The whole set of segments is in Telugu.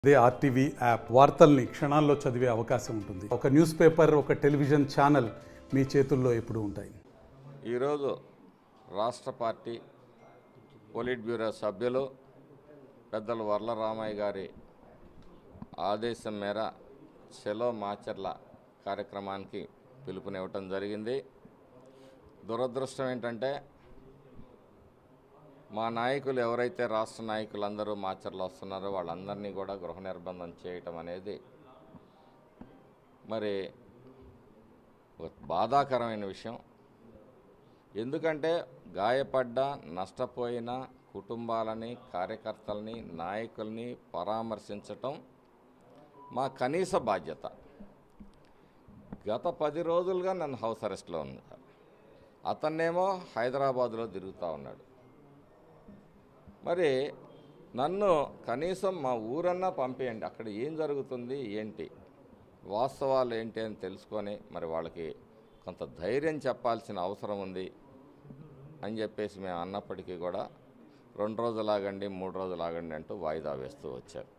అదే ఆర్టీవీ యాప్ వార్తల్ని క్షణాల్లో చదివే అవకాశం ఉంటుంది ఒక న్యూస్ పేపర్ ఒక టెలివిజన్ ఛానల్ మీ చేతుల్లో ఎప్పుడూ ఉంటాయి ఈరోజు రాష్ట్ర పార్టీ పొలిట్ బ్యూరో సభ్యులు పెద్దలు వర్లరామయ్య గారి ఆదేశం మేర చెలో మాచర్ల కార్యక్రమానికి పిలుపునివ్వటం జరిగింది దురదృష్టం ఏంటంటే మా నాయకులు ఎవరైతే రాష్ట్ర నాయకులు అందరూ మాచర్లు వస్తున్నారో వాళ్ళందరినీ కూడా గృహ నిర్బంధం చేయటం అనేది మరి ఒక బాధాకరమైన విషయం ఎందుకంటే గాయపడ్డ నష్టపోయిన కుటుంబాలని కార్యకర్తల్ని నాయకుల్ని పరామర్శించటం మా కనీస బాధ్యత గత పది రోజులుగా నన్ను హౌస్ అరెస్ట్లో ఉంది అతన్నేమో హైదరాబాద్లో తిరుగుతూ ఉన్నాడు మరి నన్ను కనీసం మా ఊరన్నా పంపేయండి అక్కడ ఏం జరుగుతుంది ఏంటి వాస్తవాలు ఏంటి అని తెలుసుకొని మరి వాళ్ళకి కొంత ధైర్యం చెప్పాల్సిన అవసరం ఉంది అని చెప్పేసి మేము అన్నప్పటికీ కూడా రెండు రోజులు ఆగండి మూడు రోజులు ఆగండి అంటూ వాయిదా వేస్తూ వచ్చారు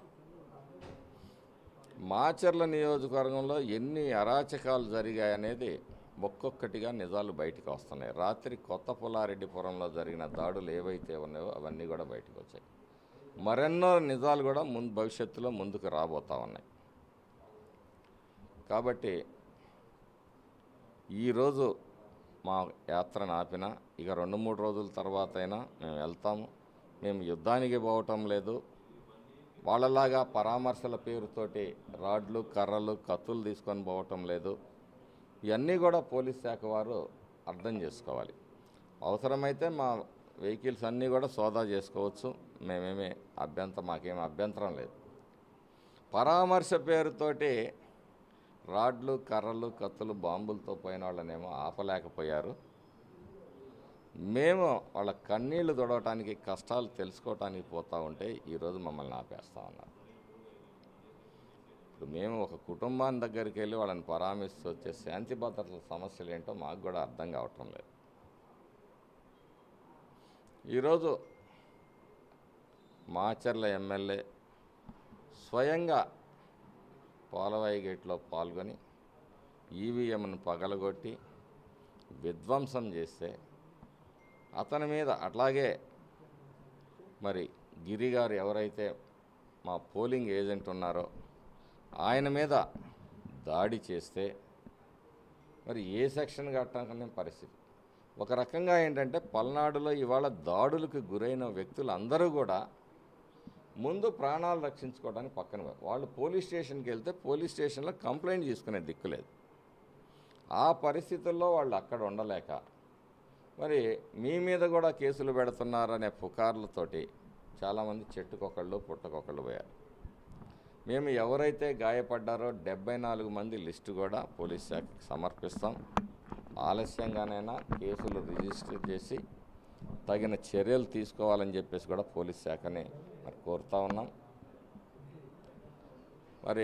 మాచర్ల నియోజకవర్గంలో ఎన్ని అరాచకాలు జరిగాయనేది ఒక్కొక్కటిగా నిజాలు బయటకు వస్తున్నాయి రాత్రి కొత్త పుల్లారెడ్డిపురంలో జరిగిన దాడులు ఏవైతే ఉన్నాయో అవన్నీ కూడా బయటకు వచ్చాయి మరెన్నో నిజాలు కూడా ముందు భవిష్యత్తులో ముందుకు రాబోతా ఉన్నాయి కాబట్టి ఈరోజు మా యాత్రను ఆపిన ఇక రెండు మూడు రోజుల తర్వాత అయినా మేము వెళ్తాము మేము యుద్ధానికి పోవటం లేదు వాళ్ళలాగా పరామర్శల పేరుతోటి రాడ్లు కర్రలు కత్తులు తీసుకొని పోవటం లేదు ఇవన్నీ కూడా పోలీస్ శాఖ వారు అర్థం చేసుకోవాలి అవసరమైతే మా వెహికల్స్ అన్నీ కూడా సోదా చేసుకోవచ్చు మేమేమి అభ్యంతరం మాకేం అభ్యంతరం లేదు పరామర్శ పేరుతోటి రాడ్లు కర్రలు కత్తులు బాంబులతో పోయిన వాళ్ళనేమో ఆపలేకపోయారు మేము వాళ్ళ కన్నీళ్లు తొడవటానికి కష్టాలు తెలుసుకోవటానికి పోతా ఉంటే ఈరోజు మమ్మల్ని ఆపేస్తా ఉన్నారు ఇప్పుడు మేము ఒక కుటుంబాన్ని దగ్గరికి వెళ్ళి వాళ్ళని పరామర్శిస్తూ వచ్చే శాంతి భద్రతల సమస్యలు ఏంటో మాకు కూడా అర్థం కావటం లేదు ఈరోజు మాచర్ల ఎమ్మెల్యే స్వయంగా పోలవాయి గేట్లో పాల్గొని ఈవీఎంను పగలగొట్టి విధ్వంసం చేస్తే అతని మీద అట్లాగే మరి గిరి గారు ఎవరైతే మా పోలింగ్ ఏజెంట్ ఉన్నారో ఆయన మీద దాడి చేస్తే మరి ఏ సెక్షన్ కట్టకనే పరిస్థితి ఒక రకంగా ఏంటంటే పల్నాడులో ఇవాళ దాడులకు గురైన వ్యక్తులు అందరూ కూడా ముందు ప్రాణాలు రక్షించుకోవడానికి పక్కన పోయారు. వాళ్ళు పోలీస్ స్టేషన్కి వెళ్తే పోలీస్ స్టేషన్లో కంప్లైంట్ తీసుకునే దిక్కులేదు ఆ పరిస్థితుల్లో వాళ్ళు అక్కడ ఉండలేక మరి మీ మీద కూడా కేసులు పెడుతున్నారనే పుకార్లతోటి చాలామంది చెట్టుకొకళ్ళు పుట్టకొకళ్ళు పోయారు మేము ఎవరైతే గాయపడ్డారో డెబ్బై నాలుగు మంది లిస్టు కూడా పోలీస్ శాఖకి సమర్పిస్తాం ఆలస్యంగానైనా కేసులు రిజిస్టర్ చేసి తగిన చర్యలు తీసుకోవాలని చెప్పేసి కూడా పోలీస్ శాఖని మరి కోరుతా ఉన్నాం మరి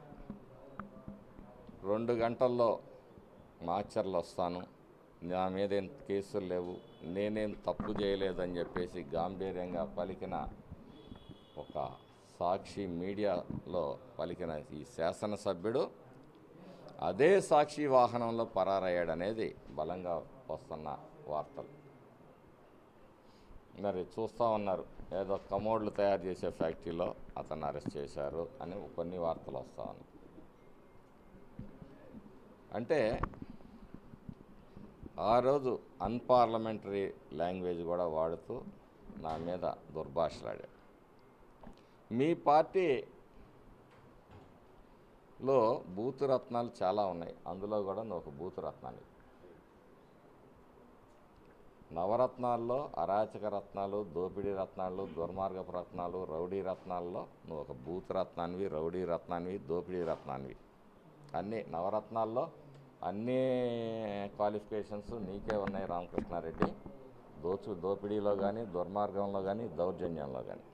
రెండు గంటల్లో మాచర్లు వస్తాను నా మీద ఏం కేసులు లేవు నేనేం తప్పు చేయలేదని చెప్పేసి గాంభీర్యంగా పలికిన ఒక సాక్షి మీడియాలో పలికిన ఈ శాసనసభ్యుడు అదే సాక్షి వాహనంలో పరారయ్యాడనేది బలంగా వస్తున్న వార్తలు మరి చూస్తూ ఉన్నారు ఏదో కమోడ్లు తయారు చేసే ఫ్యాక్టరీలో అతను అరెస్ట్ చేశారు అని కొన్ని వార్తలు వస్తూ ఉన్నాయి అంటే ఆ రోజు అన్పార్లమెంటరీ లాంగ్వేజ్ కూడా వాడుతూ నా మీద దుర్భాషలాడాడు మీ పార్టీలో బూతు రత్నాలు చాలా ఉన్నాయి అందులో కూడా నువ్వు ఒక బూతు రత్నాన్ని నవరత్నాల్లో అరాచక రత్నాలు దోపిడీ రత్నాలు దుర్మార్గపు రత్నాలు రౌడీ రత్నాల్లో నువ్వు ఒక బూత్ రత్నానివి రౌడీ రత్నానివి దోపిడీ రత్నానివి అన్నీ నవరత్నాల్లో అన్ని క్వాలిఫికేషన్స్ నీకే ఉన్నాయి రామకృష్ణారెడ్డి దోచు దోపిడీలో కానీ దుర్మార్గంలో కానీ దౌర్జన్యంలో కానీ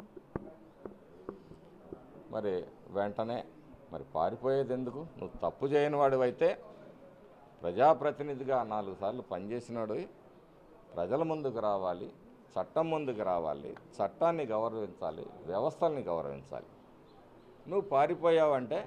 మరి వెంటనే మరి పారిపోయేది ఎందుకు నువ్వు తప్పు చేయని వాడివైతే ప్రజాప్రతినిధిగా నాలుగు సార్లు పనిచేసినాడు ప్రజల ముందుకు రావాలి చట్టం ముందుకు రావాలి చట్టాన్ని గౌరవించాలి వ్యవస్థల్ని గౌరవించాలి నువ్వు పారిపోయావంటే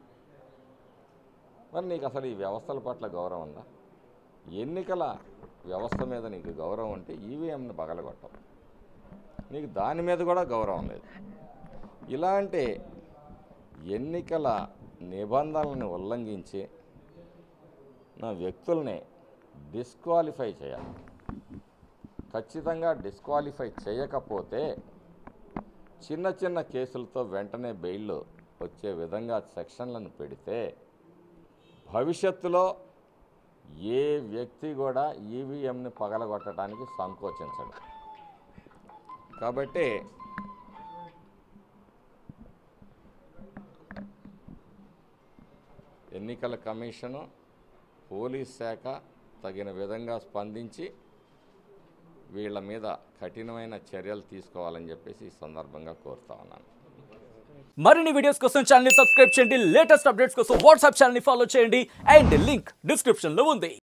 మరి నీకు అసలు ఈ వ్యవస్థల పట్ల గౌరవం ఉందా ఎన్నికల వ్యవస్థ మీద నీకు గౌరవం ఉంటే ఈవీఎంని పగలగొట్టవు నీకు దాని మీద కూడా గౌరవం లేదు ఇలాంటి ఎన్నికల నిబంధనలను ఉల్లంఘించి నా వ్యక్తుల్ని డిస్క్వాలిఫై చేయాలి ఖచ్చితంగా డిస్క్వాలిఫై చేయకపోతే చిన్న చిన్న కేసులతో వెంటనే బెయిల్ వచ్చే విధంగా సెక్షన్లను పెడితే భవిష్యత్తులో ఏ వ్యక్తి కూడా ఈవీఎంని పగలగొట్టడానికి సంకోచించడు కాబట్టి ఎన్నికల కమిషను పోలీస్ శాఖ తగిన విధంగా స్పందించి వీళ్ళ మీద కఠినమైన చర్యలు తీసుకోవాలని చెప్పేసి ఈ సందర్భంగా కోరుతా ఉన్నాను మరిన్ని వీడియోస్ కోసం ఛానల్ ని సబ్స్క్రైబ్ చేయండి లేటెస్ట్ అప్డేట్స్ కోసం వాట్సాప్ ఛానల్ ని ఫాలో చేయండి అండ్ లింక్ డిస్క్రిప్షన్ లో ఉంది